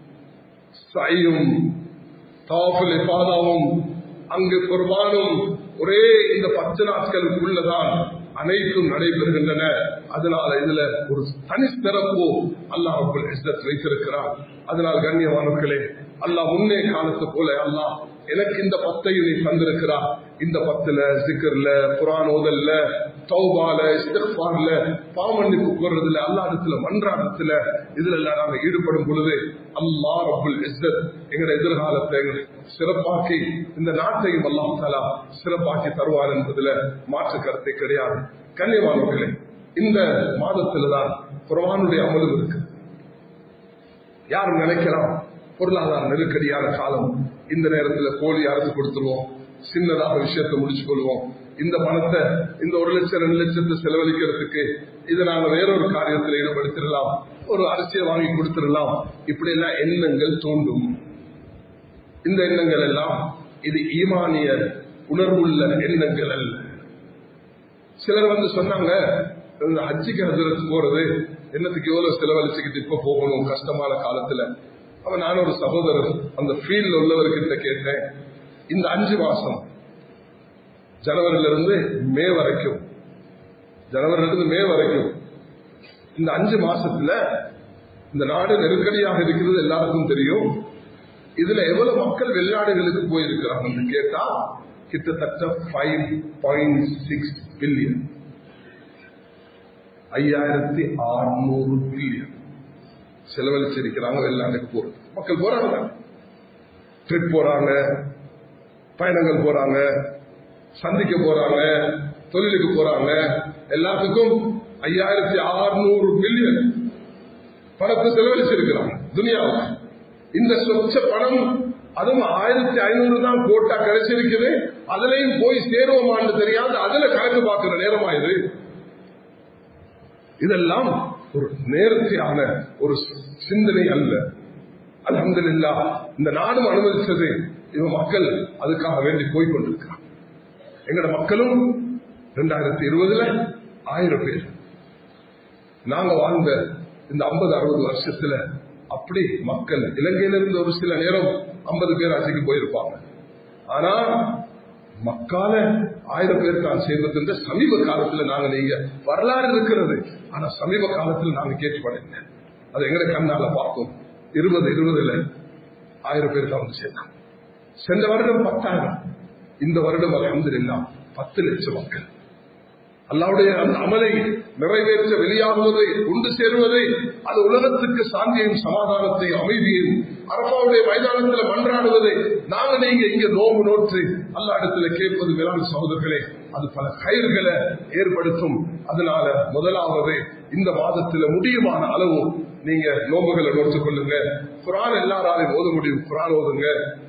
சையும் தவாஃபுல் இஃபாதாவும் அங்கு குர்பானும் ஒரே இந்த பத்து நாட்களுக்குள்ளதான் அனைத்தும் நடைபெறுகின்றன அதனால இதுல ஒரு தனிச்சிறப்பு அல்லாஹ் வைத்திருக்கிறார் அதனால் கண்ணியமானவர்களே அல்லாஹ் முன்னே காலத்து போல அல்லாஹ் எனக்கு இந்த பத்தையும் நீ தந்திருக்கிறா இந்த பத்துல சிக்கர்ல புரான் ஓதல்ல தௌபால இஸ்திஃபார்ல பாவமன்னிப்பு கோர்றதுல அல்லாடத்துல மன்றாடத்துல இதுல எல்லாம் நாங்க ஈடுபடும் பொழுது அல்லா ரபுல் இஸ்ஸத் எங்களுடைய எதிர்காலத்தை சிறப்பாக்கி இந்த நாட்டையும் அல்லாஹ் தாலா சிறப்பாக்கி தருவார் என்பதுல மாற்று கருத்தை கிடையாது கண்ணியமானவர்களே இந்த மாதத்துலதான் குரவானுடைய அமலும் இருக்கு யாரும் நினைக்கலாம் பொருளாதார நெருக்கடியான காலம் இந்த நேரத்தில் கோழி அறுத்து கொடுத்துருவோம் சின்னதாக விஷயத்தை முடிச்சு கொள்வோம் இந்த பணத்தை இந்த ஒரு லட்சம் ரெண்டு லட்சத்தை செலவழிக்கிறதுக்கு இதை நாங்க வேறொரு காரியத்தில் ஈடுபடுத்திடலாம் ஒரு அரிசியை வாங்கி கொடுத்துடலாம் இப்படி எல்லாம் எண்ணங்கள் தோண்டும் இந்த எண்ணங்கள் எல்லாம் இது ஈமானிய உணர்வுள்ள எண்ணங்கள் அல்ல சிலர் வந்து சொன்னாங்க இந்த ஹஜ்ஜிக்கு ஹஜரத்து போறது என்னத்துக்கு எவ்வளவு செலவழிச்சுக்கிட்டு இப்ப போகணும் கஷ்டமான காலத்துல அப்ப நான் ஒரு சகோதரர் அந்த ஃபீல்ட்ல உள்ளவர்கிட்ட கேட்டேன் இந்த அஞ்சு மாசம் ஜனவரில இருந்து மே வரைக்கும் ஜனவரில இருந்து மே வரைக்கும் இந்த அஞ்சு மாசத்துல இந்த நாடு நெருக்கடியாக இருக்கிறது எல்லாருக்கும் தெரியும் இதுல எவ்வளவு மக்கள் வெளிநாடுகளுக்கு போயிருக்கிறாங்க கேட்டா கிட்டத்தட்ட ஃபைவ் பாயிண்ட் சிக்ஸ் பில்லியன் ஐயாயிரத்தி அறுநூறு பில்லியன் செலவழிச்சிருக்கிறாங்க வெளிநாட்டுக்கு போறது மக்கள் போறாங்க ட்ரிப் போறாங்க பயணங்கள் போறாங்க சந்திக்க போறாங்க தொழிலுக்கு போறாங்க எல்லாத்துக்கும் ஐயாயிரத்தி அறுநூறு பில்லியன் பணத்தை செலவழிச்சிருக்கிறாங்க துனியாவுக்கு இந்த சொச்ச பணம் அதுவும் ஆயிரத்தி ஐநூறு தான் போட்டா கிடைச்சிருக்குது அதுலயும் போய் சேருவோமான்னு தெரியாது அதுல கணக்கு பார்க்கிற நேரமா இது இதெல்லாம் ஒரு நேர்த்தியான ஒரு சிந்தனை அல்ல அலமதுல்லா இந்த நாடும் அனுமதிச்சது இவன் மக்கள் அதுக்காக வேண்டி போய் கொண்டிருக்கிறான் எங்கட மக்களும் ரெண்டாயிரத்தி இருபதுல ஆயிரம் பேர் நாங்க வாழ்ந்த இந்த ஐம்பது அறுபது வருஷத்துல அப்படி மக்கள் இலங்கையிலிருந்து ஒரு சில நேரம் ஐம்பது பேர் ஆட்சிக்கு போயிருப்பாங்க ஆனா மக்கால ஆயிரம் பேர் தான் சேர்ந்தது சமீப காலத்துல நாங்க நீங்க வரலாறு இருக்கிறது ஆனா சமீப காலத்துல நாங்க கேட்டுப்படல அது எங்களை கண்ணால பார்த்தோம் இருபது இருபதுல ஆயிரம் பேர் தான் வந்து சேர்ந்தாங்க சென்ற வருடம் பத்தாயிரம் இந்த வருடம் அலமது இல்லாம் பத்து லட்சம் மக்கள் அல்லாவுடைய அந்த அமலை நிறைவேற்ற வெளியாகுவதை கொண்டு சேருவதை அது உலகத்துக்கு சாந்தியையும் சமாதானத்தையும் அமைதியையும் அரபாவுடைய மைதானத்தில் மன்றாடுவதை நாங்க நீங்க இங்க நோம்பு நோற்று அல்ல இடத்துல கேட்பது வேளாண் சகோதரர்களே அது பல கயிர்களை ஏற்படுத்தும் அதனால முதலாவது இந்த மாதத்துல முடியுமான அளவு நீங்க நோம்புகளை நோட்டுக் கொள்ளுங்க குரான் எல்லாராலையும் ஓத முடியும் குரான் ஓதுங்க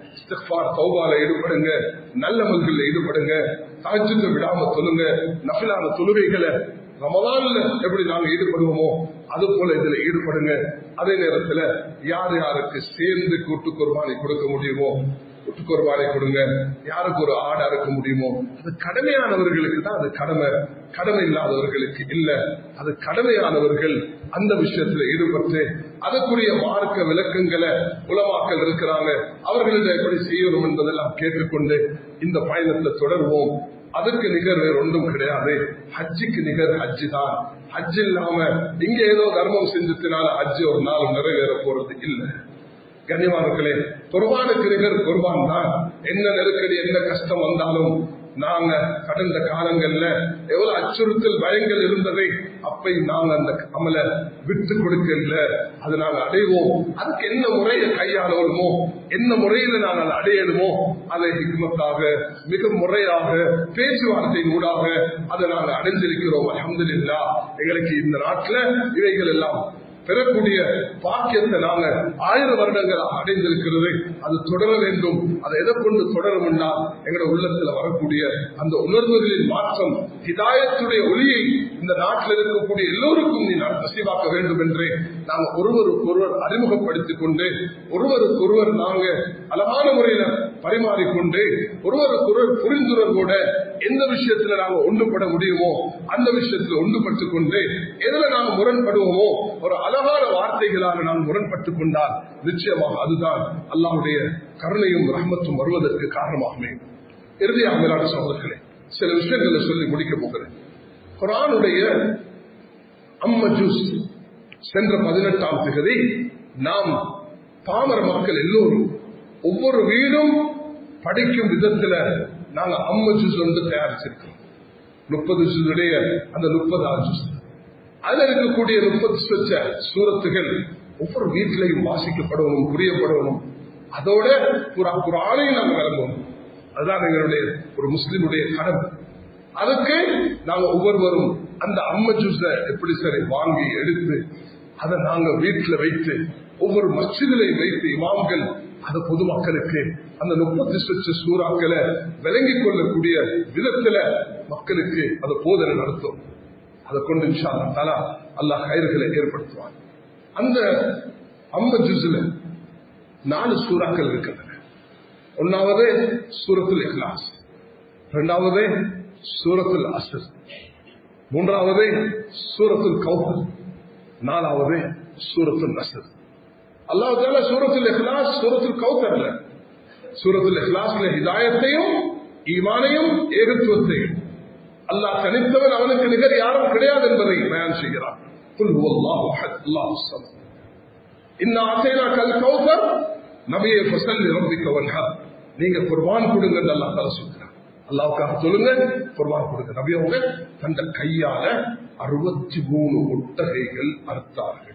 தௌபால ஈடுபடுங்க நல்லமல்கள் ஈடுபடுங்க தாஜுக்கு விடாம சொல்லுங்க நபிலான தொழுகைகளை ரமதான்ல எப்படி நாங்க ஈடுபடுவோமோ அது போல இதுல ஈடுபடுங்க அதே நேரத்துல யார் யாருக்கு சேர்ந்து கூட்டு குர்பானை கொடுக்க முடியுமோ கூட்டு குர்பானை கொடுங்க யாருக்கு ஒரு ஆடு அறுக்க முடியுமோ அது கடமையானவர்களுக்கு தான் அது கடமை கடமை இல்லாதவர்களுக்கு இல்ல அது கடமையானவர்கள் அந்த விஷயத்துல ஈடுபட்டு அதற்குரிய மார்க்க விளக்கங்களை உலமாக்கல் இருக்கிறாங்க அவர்களிடம் எப்படி செய்யணும் என்பதெல்லாம் கேட்டுக்கொண்டு இந்த பயணத்தை தொடர்வோம் அதுக்கு நிகர் வேறு ஒன்றும் கிடையாது ஹஜ்ஜுக்கு நிகர் ஹஜ்ஜு தான் ஹஜ் இல்லாம இங்க ஏதோ தர்மம் செஞ்சதுனால ஹஜ்ஜு ஒரு நாள் நிறைவேற போறது இல்லை கண்ணியமானங்களே குர்பானுக்கு நிகர் குர்பான் தான் என்ன நெருக்கடி என்ன கஷ்டம் வந்தாலும் நாங்க கடந்த காலங்கள்ல எவ்வளவு அச்சுறுத்தல் பயங்கள் இருந்ததை அப்பை நாங்க அந்த அமல விட்டு கொடுக்கல அது நாங்க அடைவோம் அதுக்கு என்ன முறையை கையாளணுமோ என்ன முறையில நாங்கள் அடையணுமோ அதை ஹிக்மத்தாக மிக முறையாக பேச்சுவார்த்தையின் ஊடாக அதை நாங்கள் அடைந்திருக்கிறோம் அஹமதுல்லா எங்களுக்கு இந்த நாட்டுல இவைகள் எல்லாம் பெறக்கூடிய பாக்கியத்தை நாங்க ஆயிரம் வருடங்கள் அடைந்திருக்கிறது அது தொடர வேண்டும் அதை எதை கொண்டு தொடரும்னா எங்களோட உள்ளத்துல வரக்கூடிய அந்த உணர்வுகளின் மாற்றம் ஹிதாயத்துடைய ஒளியை இந்த நாட்டில் இருக்கக்கூடிய எல்லோருக்கும் நீ நசிவாக்க வேண்டும் என்று நாங்க ஒருவருக்கு ஒருவர் அறிமுகப்படுத்திக் கொண்டு ஒருவருக்கு ஒருவர் நாங்க அழகான முறையில பரிமாறிக்கொண்டு ஒருவருக்கு ஒருவர் புரிந்துணர்வோட எந்த விஷயத்துல நாங்க ஒன்றுபட முடியுமோ அந்த விஷயத்துல ஒன்றுபட்டுக் கொண்டு எதுல நாங்க முரண்படுவோமோ ஒரு அழகான வார்த்தைகளாக நாம் முரண்பட்டுக் கொண்டால் நிச்சயமாக அதுதான் அல்லாவுடைய கருணையும் ரஹமத்தும் வருவதற்கு காரணமாகுமே இறுதியாக மேலான சகோதரர்களே சில விஷயங்களை சொல்லி முடிக்க போகிறேன் குரானுடைய அம்ம ஜூஸ் சென்ற பதினெட்டாம் திகதி நாம் பாமர மக்கள் எல்லோரும் ஒவ்வொரு வீடும் படிக்கும் விதத்துல நாங்க அம்ம ஜூஸ் வந்து தயாரிச்சிருக்கோம் முப்பது ஜூஸுடைய அந்த முப்பதாவது ஜூஸ் அதுல இருக்கக்கூடிய முப்பது சொச்ச சூரத்துகள் ஒவ்வொரு வீட்டிலையும் வாசிக்கப்படணும் புரியப்படணும் அதோட புறா குரானையும் நாங்க விளம்பணும் அதுதான் எங்களுடைய ஒரு முஸ்லிமுடைய கடமை அதுக்கு நாங்க ஒவ்வொருவரும் அந்த அம்ம ஜூஸ எப்படி சரி வாங்கி எடுத்து அதை நாங்க வீட்டுல வைத்து ஒவ்வொரு மச்சிதிலையும் வைத்து இமாம்கள் அந்த பொதுமக்களுக்கு அந்த முப்பத்தி சொச்ச சூறாக்களை விளங்கிக் கொள்ளக்கூடிய விதத்துல மக்களுக்கு அதை போதனை நடத்தும் அதை கொண்டு இன்ஷா தலா அல்லாஹ் கயிறுகளை ஏற்படுத்துவான் அந்த அம்ப ஜூஸ்ல நாலு சூறாக்கள் இருக்கின்றன ஒன்னாவது சூரத்துல் இஹ்லாஸ் இரண்டாவது சூரத்துல் அசர் மூன்றாவது சூரத்துல் கௌசர் நாலாவது சூரத்துல் நசர் அல்லாஹ் தால சூரத்துல் இஹ்லாஸ் சூரத்துல் கௌசர்ல சூரத்துல் இஹ்லாஸ்ல ஹிதாயத்தையும் ஈமானையும் ஏகத்துவத்தையும் அல்லாஹ் தனித்தவன் அவனுக்கு நிகர் யாரும் கிடையாது என்பதை பயன் செய்கிறான் குல் ஹுவல்லாஹு அஹத் அல்லாஹு ஸமத் இன்னா அத்தைனாக்கல் கௌசர் நபியே ஃபஸல்லி ரப்பிக வன்ஹர் நீங்க குர்பான் கொடுங்க அல்லாஹ் தஆலா சொல்றான் அல்லாவுக்காக சொல்லுங்க குர்பான் கொடுங்க நபி அவங்க தந்த கையால அறுபத்தி மூணு ஒட்டகைகள் அறுத்தார்கள்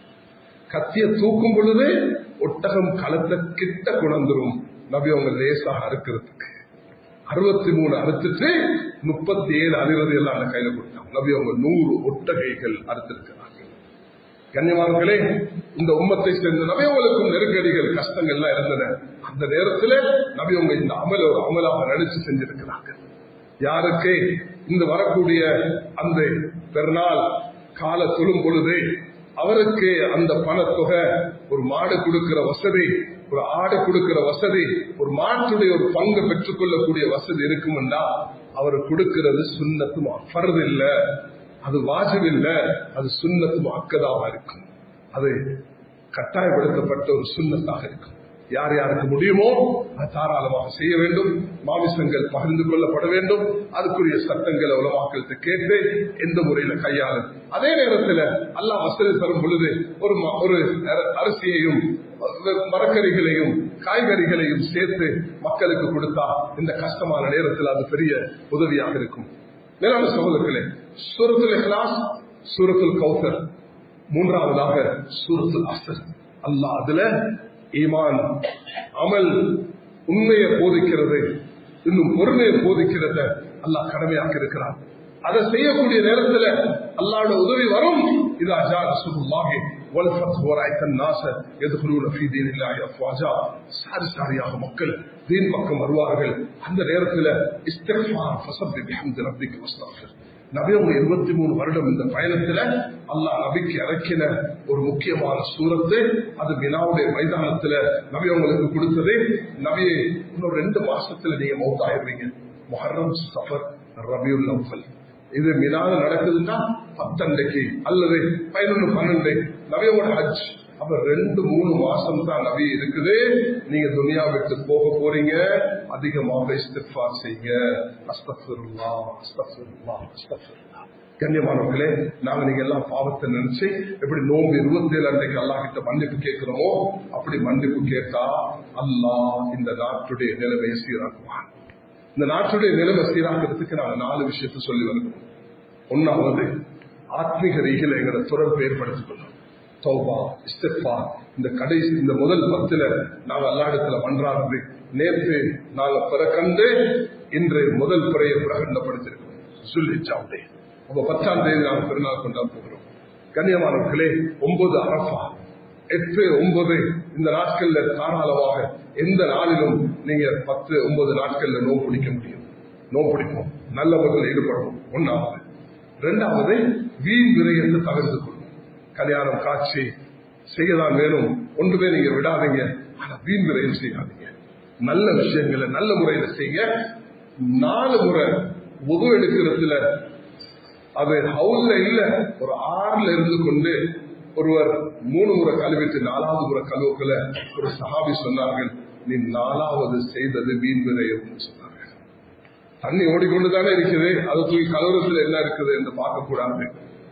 கத்திய தூக்கும் பொழுது ஒட்டகம் களத்தை கிட்ட குணந்துரும் நபி அவங்க லேசாக அறுக்கிறதுக்கு அறுபத்தி மூணு அறுத்துட்டு முப்பத்தி ஏழு அறுபது எல்லாம் அந்த கையில கொடுத்தாங்க நபி அவங்க நூறு ஒட்டகைகள் அறுத்திருக்கிறார்கள் கண்ணியமானங்களே இந்த உம்மத்தை சேர்ந்த நபியவங்களுக்கும் நெருக்கடிகள் கஷ்டங்கள்லாம் இருந்தன அந்த நேரத்தில் நபியவங்க இந்த அமல ஒரு அமலாக நினைச்சு செஞ்சிருக்கிறார்கள் யாருக்கு இந்த வரக்கூடிய அந்த பெருநாள் கால தொழும் பொழுது அவருக்கு அந்த பணத்தொகை ஒரு மாடு கொடுக்கிற வசதி ஒரு ஆடு கொடுக்கிற வசதி ஒரு மாட்டுடைய ஒரு பங்கு பெற்றுக்கொள்ளக்கூடிய வசதி இருக்கும்னா அவர் கொடுக்கிறது சுண்ணத்துமா ஃபர்து இல்ல அது வாஜிப் இல்ல அது சுண்ணத்தும் அக்கதாக இருக்கும் அது கட்டாயப்படுத்தப்பட்ட ஒரு சுண்ணத்தாக இருக்கும் யார் யாருக்கு முடியுமோ அது தாராளமாக செய்ய வேண்டும் மாமிசங்கள் பகிர்ந்து கொள்ளப்பட வேண்டும் அதுக்குரிய சட்டங்களை உலமாக்கள்கிட்ட கேட்டு எந்த முறையில கையாளும் அதே நேரத்தில் அல்லாஹ் வசதி தரும் பொழுது ஒரு ஒரு அரிசியையும் மரக்கறிகளையும் காய்கறிகளையும் சேர்த்து மக்களுக்கு கொடுத்தா இந்த கஷ்டமான நேரத்தில் அது பெரிய உதவியாக இருக்கும் மேலான சகோதரர்களே சூரத்துல் இஹ்லாஸ் சூரத்துல் கௌசர் மூன்றாவதாக சூரத்துல் அசர் அல்லாஹ் அதுல ஈமான் அமல் உண்மையை போதிக்கிறது இன்னும் பொறுமையை போதிக்கிறத அல்லாஹ் கடமையாக்கி இருக்கிறார் அதை செய்யக்கூடிய நேரத்தில் அல்லாட உதவி வரும் இது அஜா ரசூலுல்லாஹி والفتح ورأيت الناس يدخلون في دين الله أفواجا சாரி சாரியாக மக்கள் தீன் பக்கம் வருவார்கள் அந்த நேரத்தில் இஸ்திக்ஃபார் ஃபஸப்பி பிஹம்தி ரப்பிக வஸ்தக்ஃபிர் நபி அவங்க இருபத்தி மூணு வருடம் இந்த பயணத்துல அல்லாஹ் நபிக்கு இறக்கின ஒரு முக்கியமான சூரத்து அது வினாவுடைய மைதானத்துல நபி அவங்களுக்கு கொடுத்தது நபி இன்னும் ரெண்டு மாசத்துல நீங்க மௌத்தாயிருவீங்க மொஹர்ரம் சஃபர் ரபியுல் அவ்வல் இது மினால நடக்குதுன்னா பத்தண்டைக்கு அல்லது பதினொன்று பன்னெண்டு நபியோட ஹஜ் அப்ப ரெண்டு மூணு மாசம் தான் நபி இருக்குது நீங்க துனியா விட்டு போக போறீங்க அதிகமாக இஸ்திஃபார் செய்யுங்க அஸ்தஃபிருல்லா அஸ்தஃபிருல்லா அஸ்தஃபிருல்லா கண்ணியமானவர்களே நாங்க நீங்க எல்லாம் பாவத்தை நினைச்சு எப்படி நோம்பு இருபத்தி ஏழு அன்றைக்கு அல்லா கிட்ட மன்னிப்பு கேட்கிறோமோ அப்படி மன்னிப்பு கேட்டா அல்லாஹ் இந்த நாட்டுடைய நிலைமையை சீராக்குவான் இந்த நாட்டுடைய நிலைமை சீராக்கிறதுக்கு நாங்க நாலு விஷயத்த சொல்லி வருகிறோம் ஒன்னாவது ஆத்மீக ரீதியில எங்களை தொடர்பு ஏற்படுத்திக் கொள்ளும் தௌபா இஸ்திஃபா இந்த கடைசி இந்த முதல் பத்துல நாங்க எல்லா இடத்துல பண்றாங்க நேற்று நாங்க பிறக்கண்டு இன்று முதல் புறையை பிரகடனப்படுத்திருக்கோம் சொல்லிச்சாவுடைய உங்க பத்தாம் தேதி நாங்கள் பெருநாள் கொண்டாட போகிறோம் கண்ணியமானவர்களே ஒன்பது அரபா எட்டு ஒன்பது இந்த நாட்கள்ல தாராளமாக எந்த நாளிலும் நீங்க பத்து ஒன்பது நாட்கள்ல நோவு பிடிக்க முடியும் நோவு பிடிப்போம் நல்ல முறையில் ஈடுபடணும் ஒன்னாவது இரண்டாவது வீண் விரயத்தை தவிர்த்து கொள்ளும் கல்யாணம் காட்சி செய்யதான் வேணும் ஒன்றுமே நீங்க விடாதீங்க ஆனா வீண் விரயம் செய்யாதீங்க நல்ல விஷயங்களை நல்ல முறையில செய்ய நாலு முறை உதவு எடுக்கிறதுல அது ஹவுல்ல இல்ல ஒரு ஆறுல இருந்து கொண்டு ஒருவர் மூணு முறை கழுவிட்டு நாலாவது முறை கழுவுக்குள்ள ஒரு சஹாபி சொன்னார்கள் நீ நாலாவது செய்தது வீண் விரயம் சொன்னார்கள் தண்ணி ஓடிக்கொண்டுதானே இருக்குது அது தூக்கி கலவரத்தில் என்ன இருக்குது என்று பார்க்கக்கூடாது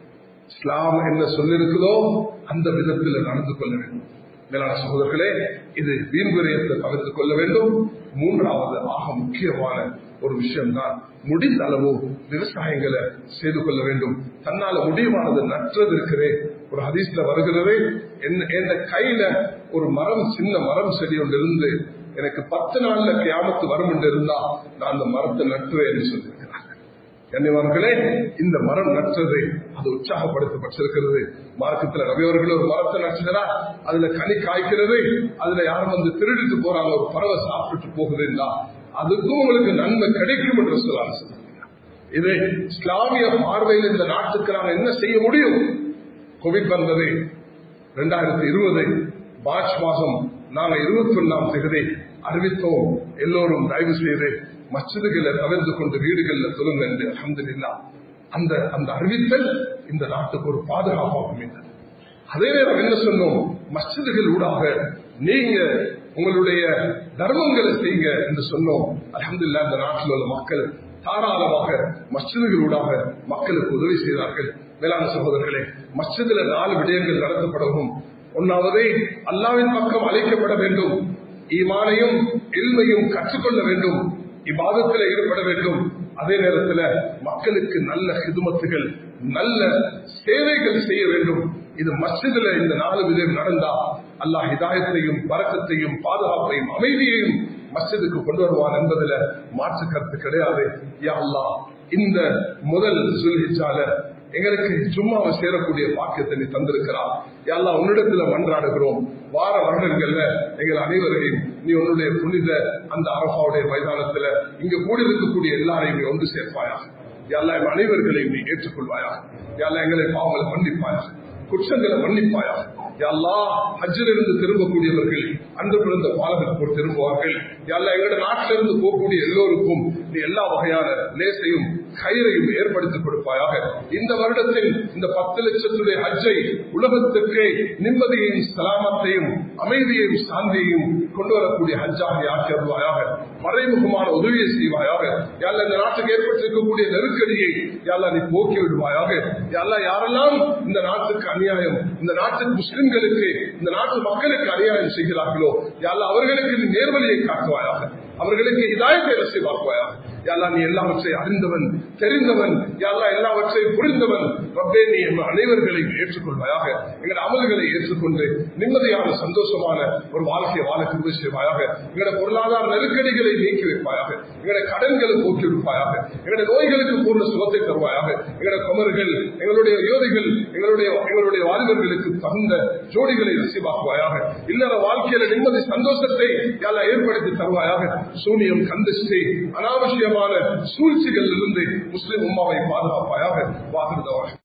இஸ்லாம் என்ன சொல்லிருக்குதோ அந்த விதத்தில் நடந்து கொள்ள வேண்டும் மேலான சகோதரர்களே இது வீண் விரயத்தை தவிர்த்துக் கொள்ள வேண்டும் மூன்றாவது ஆக முக்கியமான ஒரு விஷயம்தான் முடிந்த அளவு விவசாயங்களை செய்து கொள்ள வேண்டும் தன்னால முடிவானது நற்றது இருக்கிறே ஒரு ஹதீஸ்ல வருகிறது என் கையில ஒரு மரம் சின்ன மரம் செடி ஒன்று இருந்து எனக்கு பத்து நாள்ல கியாமத்து வரும் என்று இருந்தா நான் அந்த மரத்தை நட்டுவேன் என்று சொல்லியிருக்கிறார் கண்ணியவான்களே இந்த மரம் நற்றது அது உற்சாகப்படுத்தப்பட்டிருக்கிறது மார்க்கத்தில் ரவியவர்கள் ஒரு மரத்தை நச்சுகிறார் அதுல கனி காய்க்கிறது அதுல யாரும் வந்து திருடிட்டு போறாங்க ஒரு பறவை சாப்பிட்டு போகுதுன்னா அதுக்கும் உங்களுக்கு நன்மை கிடைக்கும் என்று சொல்லலாம் இது இஸ்லாமிய பார்வையில் இந்த நாட்டுக்கு நாங்கள் என்ன செய்ய முடியும் கோவிட் வந்தது இரண்டாயிரத்தி இருபது மார்ச் மாதம் நாங்கள் இருபத்தி ஒன்னாம் தேதி அறிவித்தோம் எல்லோரும் தயவு செய்து மச்சதுகளை தவிர்த்து கொண்டு வீடுகளில் தொழுங்க என்று அஹமதுல்லா அந்த அந்த அறிவித்தல் இந்த நாட்டுக்கு ஒரு பாதுகாப்பாக அமைந்தது அதே நேரம் என்ன சொன்னோம் மஸ்ஜிதுகள் ஊடாக நீங்க உங்களுடைய தர்மங்களை செய்யுங்க என்று சொன்னோம் அலமதுல்லா இந்த நாட்டில் உள்ள மக்கள் தாராளமாக மஸ்ஜிதுகளூடாக மக்களுக்கு உதவி செய்தார்கள் மேலான சகோதரர்களே மஸ்ஜிதுல நாலு விடயங்கள் நடத்தப்படவும் ஒன்னாவதே அல்லாவின் பக்கம் அழைக்கப்பட வேண்டும் ஈமானையும் எல்மையும் கற்றுக்கொள்ள வேண்டும் இவ்வாதத்தில் ஈடுபட வேண்டும் அதே நேரத்தில் மக்களுக்கு நல்ல ஹிதுமத்துகள் நல்ல சேவைகள் செய்ய வேண்டும் இது மஸ்ஜிதுல இந்த நாலு விதம் நடந்தா அல்லாஹ் ஹிதாயத்தையும் பறக்கத்தையும் பாதுகாப்பையும் அமைதியையும் மஸ்ஜிதுக்கு கொண்டு வருவான் என்பதுல மாற்று கருத்து கிடையாது யா அல்லாஹ் இந்த முதல் சுல்ஹிச்சால எங்களுக்கு சும்மாவை சேரக்கூடிய பாக்கியத்தை நீ தந்திருக்கிறார் எல்லாம் உன்னிடத்துல மன்றாடுகிறோம் வார வருடங்கள்ல எங்கள் அனைவரையும் நீ உன்னுடைய புனித அந்த அரபாவுடைய மைதானத்துல இங்க கூடியிருக்கக்கூடிய எல்லாரையும் நீ ஒன்று சேர்ப்பாயா எல்லாம் அனைவர்களையும் நீ ஏற்றுக்கொள்வாயா எல்லாம் எங்களை பாவங்களை மன்னிப்பாயா குற்றங்களை மன்னிப்பாயா எல்லா ஹஜ்ஜிலிருந்து திரும்பக்கூடியவர்கள் அன்று பிறந்த பாலகர் திரும்புவார்கள் எல்லா எங்களோட நாட்டிலிருந்து போகக்கூடிய எல்லோருக்கும் நீ எல்லா வகையான லேசையும் கயிறையும் ஏற்படுத்தி கொடுப்பாயாக இந்த வருடத்தில் இந்த பத்து லட்சத்துடைய ஹஜ்ஜை உலகத்திற்கு நிம்மதியையும் சலாமத்தையும் அமைதியையும் சாந்தியையும் கொண்டு வரக்கூடிய ஹஜ்ஜாக ஆக்கிடுவாயாக மறைமுகமான உதவியை செய்வாயாக யாழ்ல இந்த நாட்டுக்கு ஏற்பட்டிருக்கக்கூடிய நெருக்கடியை யாழ்லா நீ போக்கி விடுவாயாக யாழ்லா யாரெல்லாம் இந்த நாட்டுக்கு அநியாயம் இந்த நாட்டு முஸ்லிம்களுக்கு இந்த நாட்டு மக்களுக்கு அநியாயம் செய்கிறார்களோ யாழ்லா அவர்களுக்கு நீ நேர்வழியை காட்டுவாயாக அவர்களுக்கு இதாயத்தை நசிவாக்குவாயாக யாரா நீ எல்லாவற்றை அறிந்தவன் தெரிந்தவன் யாரா எல்லாவற்றையும் புரிந்தவன் ரப்பே நீ அனைவர்களையும் ஏற்றுக்கொள்வாயாக எங்களோட அமல்களை ஏற்றுக்கொண்டு நிம்மதியான சந்தோஷமான ஒரு வாழ்க்கையை வாழ கிருபை செய்வாயாக எங்களோட பொருளாதார நெருக்கடிகளை நீக்கி வைப்பாயாக எங்களோட கடன்களை போக்கி வைப்பாயாக எங்களோட நோய்களுக்கு பூர்ண சுகத்தை தருவாயாக எங்களோட குமர்கள் எங்களுடைய யோதிகள் எங்களுடைய எங்களுடைய வாலிபர்களுக்கு தகுந்த ஜோடிகளை நசிவாக்குவாயாக இல்லற வாழ்க்கையில நிம்மதி சந்தோஷத்தை யாரா ஏற்படுத்தி தருவாயாக சூனியம் கந்திஷ்டி அனாவசியமான சூழ்ச்சிகளில் இருந்து முஸ்லிம் உமாவை பாதுகாப்பாயாக வாகுதவாக